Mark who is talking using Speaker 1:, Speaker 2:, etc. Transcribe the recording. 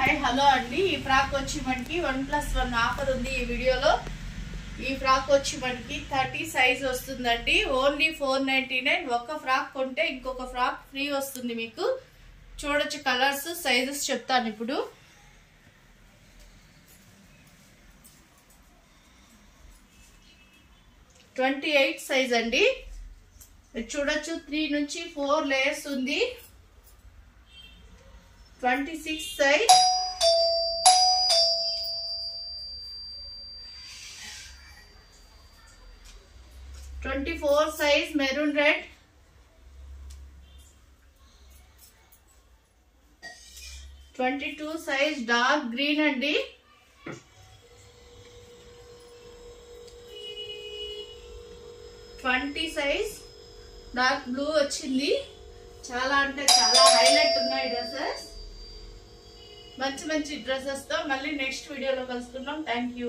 Speaker 1: hi hello అండి ఈ frock వచ్చి మనకి వన్ ప్లస్ వన్ ఆఫర్ ఉంది ఈ వీడియోలో ఈ ఫ్రాక్ వచ్చి మనకి థర్టీ సైజ్ వస్తుందండి ఓన్లీ ఫోర్ నైన్టీ నైన్ ఒక ఫ్రాక్ కొంటే ఇంకొక ఫ్రాక్ ఫ్రీ వస్తుంది మీకు చూడొచ్చు కలర్స్ సైజెస్ చెప్తాను ఇప్పుడు ట్వంటీ ఎయిట్ సైజ్ అండి మీరు చూడొచ్చు త్రీ నుంచి ఫోర్ లేయర్స్ ఉంది twenty six size twenty four size maroon red twenty two size dark green అండి ట్వంటీ సైజ్ డార్క్ బ్లూ వచ్చింది చాలా అంటే చాలా హైలైట్ ఉన్నాయి డ్రెస్సెస్ మంచి మంచి డ్రెస్సెస్ తో మళ్ళీ నెక్స్ట్ వీడియోలో కలుసుకుందాం థ్యాంక్ యూ